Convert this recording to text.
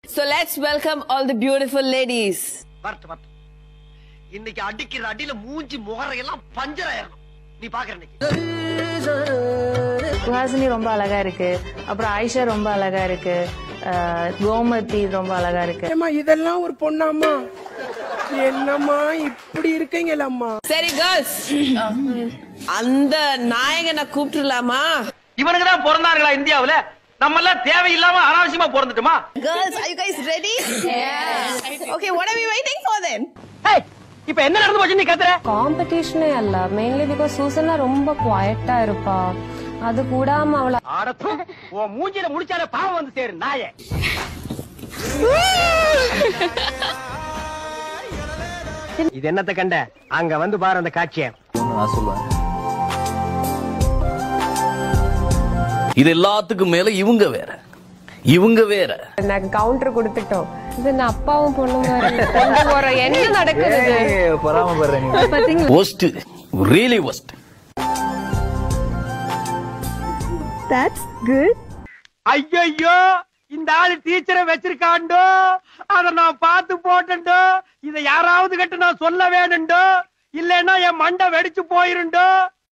So let's welcome all the beautiful ladies. வரட்டு வரட்டு இன்னைக்கு அடிக்கிற அடியில மூஞ்சி முகரையெல்லாம் பஞ்சர் ஆயிரணும் நீ பாக்குற இன்னைக்கு சுஹாசினி ரொம்ப அழகா இருக்கு அப்புறம் ஆயிஷா ரொம்ப அழகா இருக்கு அஹ் கோமதி ரொம்ப அழகா இருக்கு ஏம்மா இதெல்லாம் ஒரு பொண்ணாம்மா என்னம்மா இப்படி இருக்கீங்களம்மா சரி கேர்ள்ஸ் அந்த நாயகனை கூப்பிட்டுலாமா இவனுக்கு தான் பிறந்தார்களா இந்தியாவுல நம்ம எல்லாம் தேவையில்லாம அனாவசியமா பிறந்துட்டுமா Girls, are you guys ready? Yeah. Okay, what are we waiting for then? இப்ப என்ன நடந்து போச்சு நீ கத்துற காம்படிஷனே அல்ல மெயின்லி பிகாஸ் சூசனா ரொம்ப குவாய்ட்டா இருப்பா அது கூடாம அவள ஆடத்து உன் மூஞ்சில முடிச்சாலே பாவம் வந்து சேரு நாயே இது என்னத்த கண்ட அங்க வந்து பாரு அந்த காட்சிய நான் சொல்லுவேன் இது எல்லாத்துக்கும் மேல இவங்க வேற இவங்க வேற நாங்க கவுண்டர் கொடுத்துட்டோம் இது நான் அப்பாவும் பொண்ணு கொண்டு போற என்ன நடக்குது பொறாமப்படுறேன் ஒஸ்ட் ரியலி ஒஸ்ட் ஐயோ இந்த ஆளு டீச்சரை வச்சிருக்காண்டோ அத நான் பார்த்து போட்டண்டோ இத யாராவது கிட்ட நான் சொல்ல வேணுண்டோ இல்லைன்னா என் மண்டை வெடிச்சு போயிருண்டோ